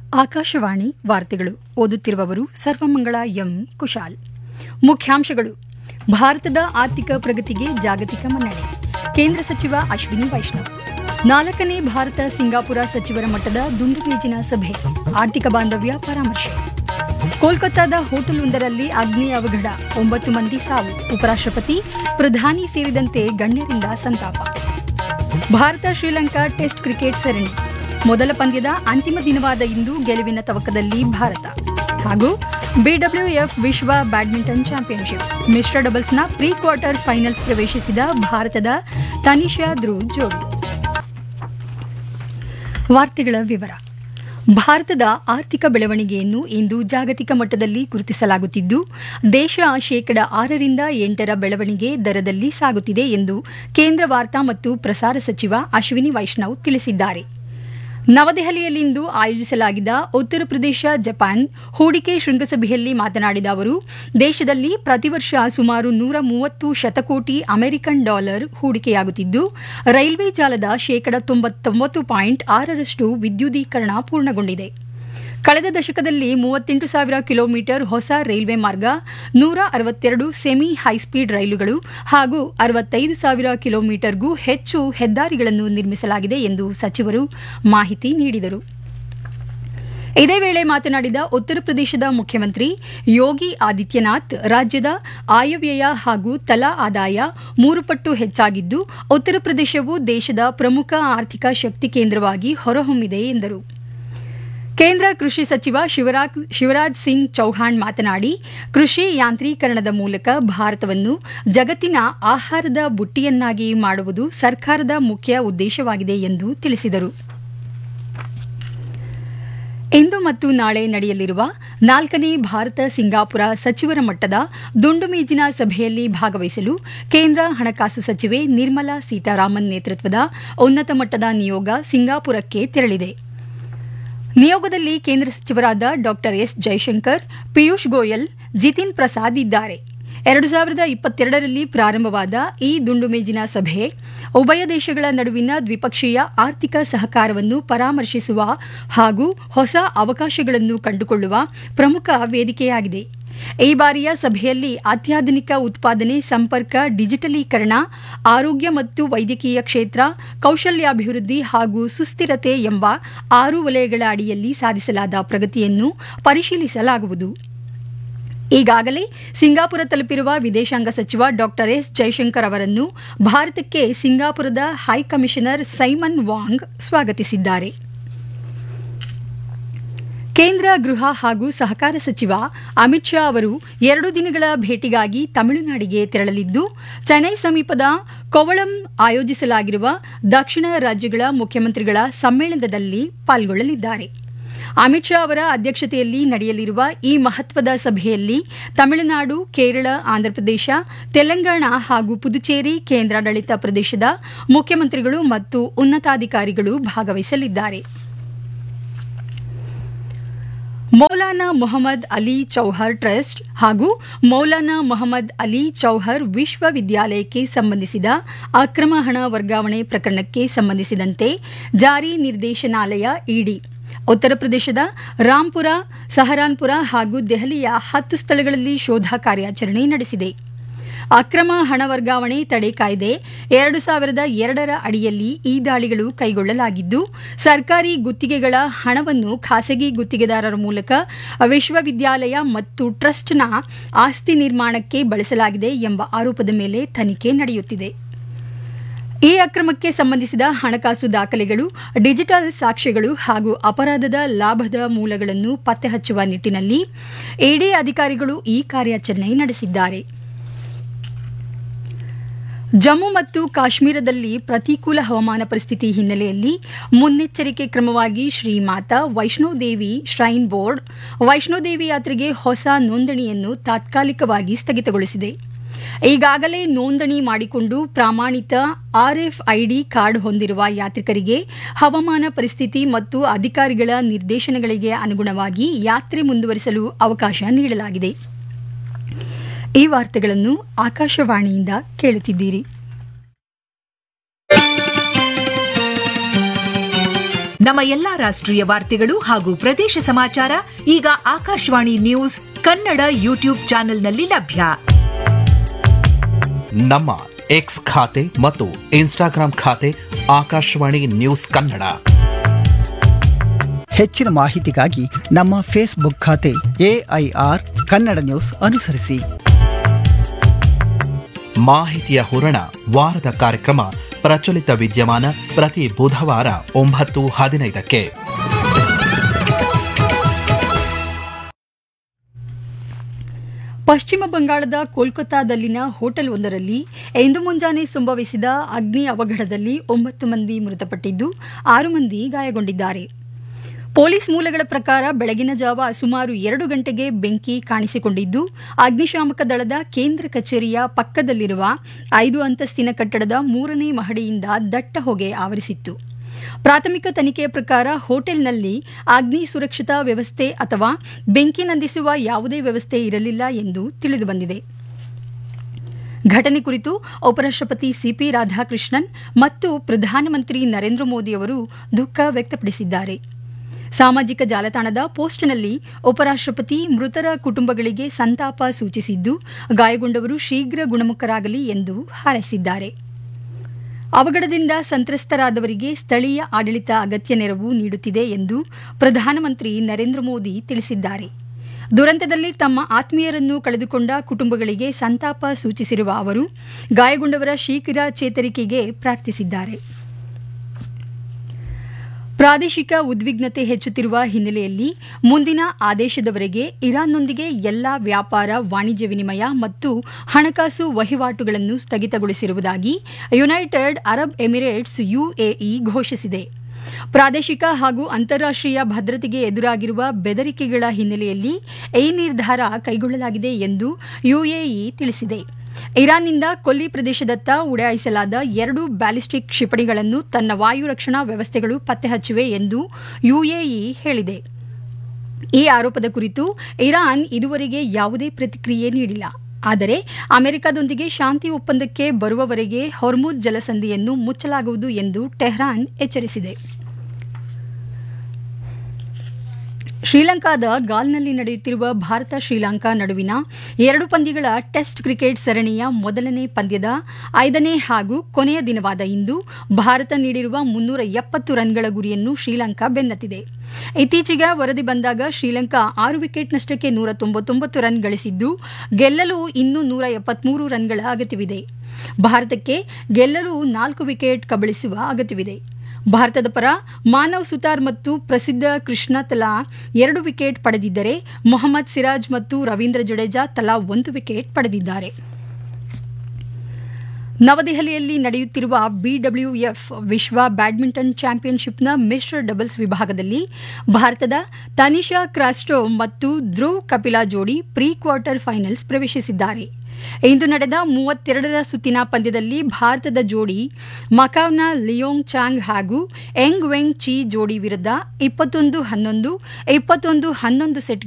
ಆಕಾಶವಾಣಿ ವಾರ್ತೆಗಳು ಓದುತ್ತಿರುವವರು ಸರ್ವಮಂಗಳ ಎಂ ಕುಶಾಲ್ ಮುಖ್ಯಾಂಶಗಳು ಭಾರತದ ಆರ್ಥಿಕ ಪ್ರಗತಿಗೆ ಜಾಗತಿಕ ಮನ್ನಣೆ ಕೇಂದ್ರ ಸಚಿವ ಅಶ್ವಿನಿ ವೈಷ್ಣವ್ ನಾಲ್ಕನೇ ಭಾರತ ಸಿಂಗಾಪುರ ಸಚಿವರ ಮಟ್ಟದ ದುಂಡುಮೇಜಿನ ಸಭೆ ಆರ್ಥಿಕ ಬಾಂಧವ್ಯ ಪರಾಮರ್ಶೆ ಕೋಲ್ಕತ್ತಾದ ಹೋಟೆಲ್ವೊಂದರಲ್ಲಿ ಅಗ್ನಿ ಅವಘಡ ಒಂಬತ್ತು ಮಂದಿ ಸಾವು ಉಪರಾಷ್ಟ್ರಪತಿ ಪ್ರಧಾನಿ ಸೇರಿದಂತೆ ಗಣ್ಯರಿಂದ ಸಂತಾಪ ಭಾರತ ಶ್ರೀಲಂಕಾ ಟೆಸ್ಟ್ ಕ್ರಿಕೆಟ್ ಸರಣಿ ಮೊದಲ ಪಂದ್ಯದ ಅಂತಿಮ ದಿನವಾದ ಇಂದು ಗೆಲುವಿನ ತವಕದಲ್ಲಿ ಭಾರತ ಹಾಗೂ ಬಿಡಬ್ಲ್ಯೂಎಫ್ ವಿಶ್ವ ಬ್ಯಾಡ್ಮಿಂಟನ್ ಚಾಂಪಿಯನ್ಶಿಪ್ ಮಿಶ್ರ ಡಬಲ್ಸ್ನ ಪ್ರೀ ಕ್ವಾರ್ಟರ್ ಫೈನಲ್ಸ್ ಪ್ರವೇಶಿಸಿದ ಭಾರತದ ತನಿಷಾ ಧ್ರುವ್ ಜೋಡಿ ವಾರ್ತೆಗಳ ವಿವರ ಭಾರತದ ಆರ್ಥಿಕ ಬೆಳವಣಿಗೆಯನ್ನು ಇಂದು ಜಾಗತಿಕ ಮಟ್ಟದಲ್ಲಿ ಗುರುತಿಸಲಾಗುತ್ತಿದ್ದು ದೇಶ ಶೇಕಡ ಆರರಿಂದ ಎಂಟರ ಬೆಳವಣಿಗೆ ದರದಲ್ಲಿ ಸಾಗುತ್ತಿದೆ ಎಂದು ಕೇಂದ್ರ ವಾರ್ತಾ ಮತ್ತು ಪ್ರಸಾರ ಸಚಿವ ಅಶ್ವಿನಿ ವೈಷ್ಣವ್ ತಿಳಿಸಿದ್ದಾರೆ ನವದೆಹಲಿಯಲ್ಲಿಂದು ಆಯೋಜಿಸಲಾಗಿದ್ದ ಉತ್ತರ ಪ್ರದೇಶ ಜಪಾನ್ ಹೂಡಿಕೆ ಶೃಂಗಸಭೆಯಲ್ಲಿ ಮಾತನಾಡಿದ ಅವರು ದೇಶದಲ್ಲಿ ಪ್ರತಿ ವರ್ಷ ಸುಮಾರು ನೂರ ಮೂವತ್ತು ಶತಕೋಟಿ ಅಮೆರಿಕನ್ ಡಾಲರ್ ಹೂಡಿಕೆಯಾಗುತ್ತಿದ್ದು ರೈಲ್ವೆ ಜಾಲದ ಶೇಕಡ ತೊಂಬತ್ತೊಂಬತ್ತು ಪಾಯಿಂಟ್ ಆರರಷ್ಟು ವಿದ್ಯುದೀಕರಣ ಪೂರ್ಣಗೊಂಡಿದೆ ಕಳೆದ ದಶಕದಲ್ಲಿ ಮೂವತ್ತೆಂಟು ಸಾವಿರ ಕಿಲೋಮೀಟರ್ ಹೊಸ ರೈಲ್ವೆ ಮಾರ್ಗ ನೂರ ಅರವತ್ತೆರಡು ಸೆಮಿ ಹೈಸ್ಪೀಡ್ ರೈಲುಗಳು ಹಾಗೂ ಅರವತ್ತೈದು ಸಾವಿರ ಕಿಲೋಮೀಟರ್ಗೂ ಹೆಚ್ಚು ಹೆದ್ದಾರಿಗಳನ್ನು ನಿರ್ಮಿಸಲಾಗಿದೆ ಎಂದು ಸಚಿವರು ಮಾಹಿತಿ ನೀಡಿದರು ಇದೇ ವೇಳೆ ಮಾತನಾಡಿದ ಉತ್ತರ ಪ್ರದೇಶದ ಮುಖ್ಯಮಂತ್ರಿ ಯೋಗಿ ಆದಿತ್ಯನಾಥ್ ರಾಜ್ಯದ ಆಯವ್ಯಯ ಹಾಗೂ ತಲಾ ಆದಾಯ ಮೂರು ಪಟ್ಟು ಹೆಚ್ಚಾಗಿದ್ದು ಉತ್ತರ ಪ್ರದೇಶವು ದೇಶದ ಪ್ರಮುಖ ಆರ್ಥಿಕ ಶಕ್ತಿ ಕೇಂದ್ರವಾಗಿ ಹೊರಹೊಮ್ಮಿದೆ ಎಂದರು ಕೇಂದ್ರ ಕೃಷಿ ಸಚಿವ ಶಿವರಾಜ್ ಶಿವರಾಜ್ ಸಿಂಗ್ ಚೌಹಾಣ್ ಮಾತನಾಡಿ ಕೃಷಿ ಯಾಂತ್ರೀಕರಣದ ಮೂಲಕ ಭಾರತವನ್ನು ಜಗತ್ತಿನ ಆಹಾರದ ಬುಟ್ಟಿಯನ್ನಾಗಿ ಮಾಡುವುದು ಸರ್ಕಾರದ ಮುಖ್ಯ ಉದ್ದೇಶವಾಗಿದೆ ಎಂದು ತಿಳಿಸಿದರು ಇಂದು ಮತ್ತು ನಾಳೆ ನಡೆಯಲಿರುವ ನಾಲ್ಕನೇ ಭಾರತ ಸಿಂಗಾಪುರ ಸಚಿವರ ಮಟ್ಟದ ದುಂಡು ಮೇಜಿನ ಸಭೆಯಲ್ಲಿ ಭಾಗವಹಿಸಲು ಕೇಂದ್ರ ಹಣಕಾಸು ಸಚಿವೆ ನಿರ್ಮಲಾ ಸೀತಾರಾಮನ್ ನೇತೃತ್ವದ ಉನ್ನತ ಮಟ್ಟದ ನಿಯೋಗ ಸಿಂಗಾಪುರಕ್ಕೆ ತೆರಳಿದೆ ನಿಯೋಗದಲ್ಲಿ ಕೇಂದ್ರ ಸಚಿವರಾದ ಡಾ ಎಸ್ ಜೈಶಂಕರ್ ಪಿಯೂಷ್ ಗೋಯಲ್ ಜಿತಿನ್ ಪ್ರಸಾದ್ ಇದ್ದಾರೆ ಎರಡು ಸಾವಿರದ ಇಪ್ಪತ್ತೆರಡರಲ್ಲಿ ಪ್ರಾರಂಭವಾದ ಈ ದುಂಡು ಮೇಜಿನ ಸಭೆ ಉಭಯ ದೇಶಗಳ ನಡುವಿನ ದ್ವಿಪಕ್ಷೀಯ ಆರ್ಥಿಕ ಸಹಕಾರವನ್ನು ಪರಾಮರ್ಶಿಸುವ ಹಾಗೂ ಹೊಸ ಅವಕಾಶಗಳನ್ನು ಕಂಡುಕೊಳ್ಳುವ ಪ್ರಮುಖ ವೇದಿಕೆಯಾಗಿದೆ ಈ ಬಾರಿಯ ಸಭೆಯಲ್ಲಿ ಅತ್ಯಾಧುನಿಕ ಉತ್ಪಾದನೆ ಸಂಪರ್ಕ ಡಿಜಿಟಲೀಕರಣ ಆರೋಗ್ಯ ಮತ್ತು ವೈದ್ಯಕೀಯ ಕ್ಷೇತ್ರ ಕೌಶಲ್ಯಾಭಿವೃದ್ಧಿ ಹಾಗೂ ಸುಸ್ಥಿರತೆ ಎಂಬ ಆರು ವಲಯಗಳ ಅಡಿಯಲ್ಲಿ ಸಾಧಿಸಲಾದ ಪ್ರಗತಿಯನ್ನು ಪರಿಶೀಲಿಸಲಾಗುವುದು ಈಗಾಗಲೇ ಸಿಂಗಾಪುರ ತಲುಪಿರುವ ವಿದೇಶಾಂಗ ಸಚಿವ ಡಾ ಎಸ್ ಜೈಶಂಕರ್ ಅವರನ್ನು ಭಾರತಕ್ಕೆ ಸಿಂಗಾಪುರದ ಹೈಕಮಿಷನರ್ ಸೈಮನ್ ವಾಂಗ್ ಸ್ವಾಗತಿಸಿದ್ದಾರೆ ಕೇಂದ್ರ ಗೃಹ ಹಾಗೂ ಸಹಕಾರ ಸಚಿವ ಅಮಿತ್ ಶಾ ಅವರು ಎರಡು ದಿನಗಳ ಭೇಟಿಗಾಗಿ ತಮಿಳುನಾಡಿಗೆ ತೆರಳಲಿದ್ದು ಚೆನ್ನೈ ಸಮೀಪದ ಕೊವಳಂ ಆಯೋಜಿಸಲಾಗಿರುವ ದಕ್ಷಿಣ ರಾಜ್ಯಗಳ ಮುಖ್ಯಮಂತ್ರಿಗಳ ಸಮ್ಮೇಳನದಲ್ಲಿ ಪಾಲ್ಗೊಳ್ಳಲಿದ್ದಾರೆ ಅಮಿತ್ ಶಾ ಅವರ ಅಧ್ಯಕ್ಷತೆಯಲ್ಲಿ ನಡೆಯಲಿರುವ ಈ ಮಹತ್ವದ ಸಭೆಯಲ್ಲಿ ತಮಿಳುನಾಡು ಕೇರಳ ಆಂಧ್ರಪ್ರದೇಶ ತೆಲಂಗಾಣ ಹಾಗೂ ಪುದುಚೇರಿ ಕೇಂದ್ರಾಡಳಿತ ಪ್ರದೇಶದ ಮುಖ್ಯಮಂತ್ರಿಗಳು ಮತ್ತು ಉನ್ನತಾಧಿಕಾರಿಗಳು ಭಾಗವಹಿಸಲಿದ್ದಾರೆ ಮೌಲಾನಾ ಮೊಹಮ್ಮದ್ ಅಲಿ ಚೌಹರ್ ಟ್ರಸ್ಟ್ ಹಾಗೂ ಮೌಲಾನಾ ಮೊಹಮ್ಮದ್ ಅಲಿ ಚೌಹರ್ ವಿಶ್ವವಿದ್ಯಾಲಯಕ್ಕೆ ಸಂಬಂಧಿಸಿದ ಅಕ್ರಮ ಹಣ ವರ್ಗಾವಣೆ ಪ್ರಕರಣಕ್ಕೆ ಸಂಬಂಧಿಸಿದಂತೆ ಜಾರಿ ನಿರ್ದೇಶನಾಲಯ ಇಡಿ ಉತ್ತರ ಪ್ರದೇಶದ ರಾಂಪುರ ಸಹರಾನ್ಪುರ ಹಾಗೂ ದೆಹಲಿಯ ಹತ್ತು ಸ್ಥಳಗಳಲ್ಲಿ ಶೋಧ ಕಾರ್ಯಾಚರಣೆ ನಡೆಸಿದೆ ಅಕ್ರಮ ಹಣ ವರ್ಗಾವಣೆ ತಡೆ ಕಾಯ್ದೆ ಎರಡು ಸಾವಿರದ ಎರಡರ ಅಡಿಯಲ್ಲಿ ಈ ದಾಳಿಗಳು ಕೈಗೊಳ್ಳಲಾಗಿದ್ದು ಸರ್ಕಾರಿ ಗುತ್ತಿಗೆಗಳ ಹಣವನ್ನು ಖಾಸಗಿ ಗುತ್ತಿಗೆದಾರರ ಮೂಲಕ ವಿಶ್ವವಿದ್ಯಾಲಯ ಮತ್ತು ಟ್ರಸ್ಟ್ನ ಆಸ್ತಿ ನಿರ್ಮಾಣಕ್ಕೆ ಬಳಸಲಾಗಿದೆ ಎಂಬ ಆರೋಪದ ಮೇಲೆ ತನಿಖೆ ನಡೆಯುತ್ತಿದೆ ಈ ಅಕ್ರಮಕ್ಕೆ ಸಂಬಂಧಿಸಿದ ಹಣಕಾಸು ದಾಖಲೆಗಳು ಡಿಜಿಟಲ್ ಸಾಕ್ಷ್ಯಗಳು ಹಾಗೂ ಅಪರಾಧದ ಲಾಭದ ಮೂಲಗಳನ್ನು ಪತ್ತೆ ಹಚ್ಚುವ ನಿಟ್ಟಿನಲ್ಲಿ ಇಡಿ ಅಧಿಕಾರಿಗಳು ಈ ಕಾರ್ಯಾಚರಣೆ ನಡೆಸಿದ್ದಾರೆ ಜಮ್ಮು ಮತ್ತು ಕಾಶ್ಮೀರದಲ್ಲಿ ಪ್ರತಿಕೂಲ ಹವಾಮಾನ ಪರಿಸ್ಥಿತಿ ಹಿನ್ನೆಲೆಯಲ್ಲಿ ಮುನ್ನೆಚ್ಚರಿಕೆ ಕ್ರಮವಾಗಿ ಶ್ರೀ ಮಾತಾ ವೈಷ್ಣೋದೇವಿ ಶ್ರೈನ್ ಬೋರ್ಡ್ ವೈಷ್ಣೋದೇವಿ ಯಾತ್ರೆಗೆ ಹೊಸ ನೋಂದಣಿಯನ್ನು ತಾತ್ಕಾಲಿಕವಾಗಿ ಸ್ಥಗಿತಗೊಳಿಸಿದೆ ಈಗಾಗಲೇ ನೋಂದಣಿ ಮಾಡಿಕೊಂಡು ಪ್ರಾಮಾಣಿತ ಆರ್ಎಫ್ಐಡಿ ಕಾರ್ಡ್ ಹೊಂದಿರುವ ಯಾತ್ರಿಕರಿಗೆ ಹವಾಮಾನ ಪರಿಸ್ಥಿತಿ ಮತ್ತು ಅಧಿಕಾರಿಗಳ ನಿರ್ದೇಶನಗಳಿಗೆ ಅನುಗುಣವಾಗಿ ಯಾತ್ರೆ ಮುಂದುವರಿಸಲು ಅವಕಾಶ ನೀಡಲಾಗಿದೆ ಈ ವಾರ್ತೆಗಳನ್ನು ಆಕಾಶವಾಣಿಯಿಂದ ಕೇಳುತ್ತಿದ್ದೀರಿ ನಮ್ಮ ಎಲ್ಲಾ ರಾಷ್ಟ್ರೀಯ ವಾರ್ತೆಗಳು ಹಾಗೂ ಪ್ರದೇಶ ಸಮಾಚಾರ ಈಗ ಆಕಾಶವಾಣಿ ನ್ಯೂಸ್ ಕನ್ನಡ ಯೂಟ್ಯೂಬ್ ಚಾನೆಲ್ನಲ್ಲಿ ಲಭ್ಯ ನಮ್ಮ ಎಕ್ಸ್ ಖಾತೆ ಮತ್ತು ಇನ್ಸ್ಟಾಗ್ರಾಂ ಖಾತೆ ಆಕಾಶವಾಣಿ ನ್ಯೂಸ್ ಕನ್ನಡ ಹೆಚ್ಚಿನ ಮಾಹಿತಿಗಾಗಿ ನಮ್ಮ ಫೇಸ್ಬುಕ್ ಖಾತೆ ಎಐಆರ್ ಕನ್ನಡ ನ್ಯೂಸ್ ಅನುಸರಿಸಿ ಮಾಹಿತಿಯ ಹೂರಣ ವಾರದ ಕಾರ್ಯಕ್ರಮ ಪ್ರಚಲಿತ ವಿದ್ಯಮಾನ ಪ್ರತಿ ಬುಧವಾರ ಒಂಬತ್ತು ಹದಿನೈದಕ್ಕೆ ಪಶ್ಚಿಮ ಬಂಗಾಳದ ಕೋಲ್ಕತ್ತಾದಲ್ಲಿನ ಹೋಟೆಲ್ ಒಂದರಲ್ಲಿ ಇಂದು ಮುಂಜಾನೆ ಸಂಭವಿಸಿದ ಅಗ್ನಿ ಅವಘಡದಲ್ಲಿ ಒಂಬತ್ತು ಮಂದಿ ಮೃತಪಟ್ಟಿದ್ದು ಆರು ಮಂದಿ ಗಾಯಗೊಂಡಿದ್ದಾರೆ ಪೊಲೀಸ್ ಮೂಲಗಳ ಪ್ರಕಾರ ಬೆಳಗಿನ ಜಾವ ಸುಮಾರು ಎರಡು ಗಂಟೆಗೆ ಬೆಂಕಿ ಕಾಣಿಸಿಕೊಂಡಿದ್ದು ಅಗ್ನಿಶಾಮಕ ದಳದ ಕೇಂದ್ರ ಕಚೇರಿಯ ಪಕ್ಕದಲ್ಲಿರುವ ಐದು ಅಂತಸ್ತಿನ ಕಟ್ಟಡದ ಮೂರನೇ ಮಹಡಿಯಿಂದ ದಟ್ಟ ಹೊಗೆ ಆವರಿಸಿತ್ತು ಪ್ರಾಥಮಿಕ ತನಿಖೆಯ ಪ್ರಕಾರ ಹೋಟೆಲ್ನಲ್ಲಿ ಅಗ್ನಿ ಸುರಕ್ಷತಾ ವ್ಯವಸ್ಥೆ ಅಥವಾ ಬೆಂಕಿ ನಂದಿಸುವ ಯಾವುದೇ ವ್ಯವಸ್ಥೆ ಇರಲಿಲ್ಲ ಎಂದು ತಿಳಿದುಬಂದಿದೆ ಘಟನೆ ಕುರಿತು ಉಪರಾಷ್ಟ್ರಪತಿ ಸಿಪಿ ರಾಧಾಕೃಷ್ಣನ್ ಮತ್ತು ಪ್ರಧಾನಮಂತ್ರಿ ನರೇಂದ್ರ ಮೋದಿ ಅವರು ದುಃಖ ವ್ಯಕ್ತಪಡಿಸಿದ್ದಾರೆ ಸಾಮಾಜಿಕ ಜಾಲತಾಣದ ಪೋಸ್ಟ್ನಲ್ಲಿ ಉಪರಾಷ್ಟ್ರಪತಿ ಮೃತರ ಕುಟುಂಬಗಳಿಗೆ ಸಂತಾಪ ಸೂಚಿಸಿದ್ದು ಗಾಯಗೊಂಡವರು ಶೀಘ್ರ ಗುಣಮುಖರಾಗಲಿ ಎಂದು ಹಾರೈಸಿದ್ದಾರೆ ಅವಘಡದಿಂದ ಸಂತ್ರಸ್ತರಾದವರಿಗೆ ಸ್ಥಳೀಯ ಆಡಳಿತ ಅಗತ್ಯ ನೆರವು ನೀಡುತ್ತಿದೆ ಎಂದು ಪ್ರಧಾನಮಂತ್ರಿ ನರೇಂದ್ರ ಮೋದಿ ತಿಳಿಸಿದ್ದಾರೆ ದುರಂತದಲ್ಲಿ ತಮ್ಮ ಆತ್ಮೀಯರನ್ನು ಕಳೆದುಕೊಂಡ ಕುಟುಂಬಗಳಿಗೆ ಸಂತಾಪ ಸೂಚಿಸಿರುವ ಅವರು ಗಾಯಗೊಂಡವರ ಶೀಘ್ರ ಚೇತರಿಕೆಗೆ ಪ್ರಾರ್ಥಿಸಿದ್ದಾರೆ ಪ್ರಾದೇಶಿಕ ಉದ್ವಿಗ್ನತೆ ಹೆಚ್ಚುತ್ತಿರುವ ಹಿನ್ನೆಲೆಯಲ್ಲಿ ಮುಂದಿನ ಆದೇಶದವರೆಗೆ ಇರಾನ್ನೊಂದಿಗೆ ಎಲ್ಲಾ ವ್ಯಾಪಾರ ವಾಣಿಜ್ಯ ವಿನಿಮಯ ಮತ್ತು ಹಣಕಾಸು ವಹಿವಾಟುಗಳನ್ನು ಸ್ಥಗಿತಗೊಳಿಸಿರುವುದಾಗಿ ಯುನೈಟೆಡ್ ಅರಬ್ ಎಮಿರೇಟ್ಸ್ ಯುಎಇ ಘೋಷಿಸಿದೆ ಪ್ರಾದೇಶಿಕ ಹಾಗೂ ಅಂತಾರಾಷ್ಟೀಯ ಭದ್ರತೆಗೆ ಎದುರಾಗಿರುವ ಬೆದರಿಕೆಗಳ ಹಿನ್ನೆಲೆಯಲ್ಲಿ ಈ ನಿರ್ಧಾರ ಕೈಗೊಳ್ಳಲಾಗಿದೆ ಎಂದು ಯುಎಇ ತಿಳಿಸಿದೆ ಇರಾನ್ನಿಂದ ಕೊಲ್ಲಿ ಪ್ರದೇಶದತ್ತ ಉಡಾಯಿಸಲಾದ ಎರಡು ಬ್ಯಾಲಿಸ್ಟಿಕ್ ಕ್ಷಿಪಣಿಗಳನ್ನು ತನ್ನ ವಾಯು ರಕ್ಷಣಾ ವ್ಯವಸ್ಥೆಗಳು ಪತ್ತೆ ಹಚ್ಚಿವೆ ಎಂದು ಯುಎಇ ಹೇಳಿದೆ ಈ ಆರೋಪದ ಕುರಿತು ಇರಾನ್ ಇದುವರೆಗೆ ಯಾವುದೇ ಪ್ರತಿಕ್ರಿಯೆ ನೀಡಿಲ್ಲ ಆದರೆ ಅಮೆರಿಕದೊಂದಿಗೆ ಶಾಂತಿ ಒಪ್ಪಂದಕ್ಕೆ ಬರುವವರೆಗೆ ಹೊರ್ಮುಜ್ ಜಲಸಂಧಿಯನ್ನು ಮುಚ್ಚಲಾಗುವುದು ಎಂದು ಟೆಹ್ರಾನ್ ಎಚ್ಚರಿಸಿದೆ ಶ್ರೀಲಂಕಾದ ಗಾಲ್ನಲ್ಲಿ ನಡೆಯುತ್ತಿರುವ ಭಾರತ ಶ್ರೀಲಂಕಾ ನಡುವಿನ ಎರಡು ಪಂದ್ಯಗಳ ಟೆಸ್ಟ್ ಕ್ರಿಕೆಟ್ ಸರಣಿಯ ಮೊದಲನೇ ಪಂದ್ಯದ ಐದನೇ ಹಾಗೂ ಕೊನೆಯ ದಿನವಾದ ಇಂದು ಭಾರತ ನೀಡಿರುವ ಮುನ್ನೂರ ಎಪ್ಪತ್ತು ರನ್ಗಳ ಗುರಿಯನ್ನು ಶ್ರೀಲಂಕಾ ಬೆನ್ನತ್ತಿದೆ ಇತ್ತೀಚೆಗೆ ವರದಿ ಬಂದಾಗ ಶ್ರೀಲಂಕಾ ಆರು ವಿಕೆಟ್ನಷ್ಟಕ್ಕೆ ನೂರ ತೊಂಬತ್ತೊಂಬತ್ತು ರನ್ ಗಳಿಸಿದ್ದು ಗೆಲ್ಲಲು ಇನ್ನೂ ನೂರ ಎಪ್ಪತ್ಮೂರು ರನ್ಗಳ ಅಗತ್ಯವಿದೆ ಭಾರತಕ್ಕೆ ಗೆಲ್ಲಲು ನಾಲ್ಕು ವಿಕೆಟ್ ಕಬಳಿಸುವ ಅಗತ್ಯವಿದೆ ಭಾರತದ ಪರ ಮಾನವ್ ಸುತಾರ್ ಮತ್ತು ಪ್ರಸಿದ್ಧ ಕೃಷ್ಣ ತಲಾ ಎರಡು ವಿಕೆಟ್ ಪಡೆದಿದ್ದರೆ ಮೊಹಮ್ಮದ್ ಸಿರಾಜ್ ಮತ್ತು ರವೀಂದ್ರ ಜಡೇಜಾ ತಲಾ ಒಂದು ವಿಕೆಟ್ ಪಡೆದಿದ್ದಾರೆ ನವದೆಹಲಿಯಲ್ಲಿ ನಡೆಯುತ್ತಿರುವ ಬಿಡಬ್ಲ್ಯೂಎಫ್ ವಿಶ್ವ ಬ್ಯಾಡ್ಮಿಂಟನ್ ಚಾಂಪಿಯನ್ಶಿಪ್ನ ಮಿಶ್ರ ಡಬಲ್ಸ್ ವಿಭಾಗದಲ್ಲಿ ಭಾರತದ ತನಿಷಾ ಕ್ರಾಸ್ಟೋ ಮತ್ತು ಧ್ರುವ್ ಕಪಿಲಾ ಜೋಡಿ ಪ್ರೀ ಕ್ವಾರ್ಟರ್ ಫೈನಲ್ಸ್ ಪ್ರವೇಶಿಸಿದ್ದಾರೆ ಇಂದು ನಡೆದ ಮೂವತ್ತೆರಡರ ಸುತ್ತಿನ ಪಂದ್ಯದಲ್ಲಿ ಭಾರತದ ಜೋಡಿ ಮಕಾವ್ನ ಲಿಯೋಂಗ್ ಚಾಂಗ್ ಹಾಗೂ ಎಂಗ್ ವೆಂಗ್ ಚಿ ಜೋಡಿ ವಿರುದ್ಧ ಇಪ್ಪತ್ತೊಂದು ಹನ್ನೊಂದು ಇಪ್ಪತ್ತೊಂದು ಹನ್ನೊಂದು ಸೆಟ್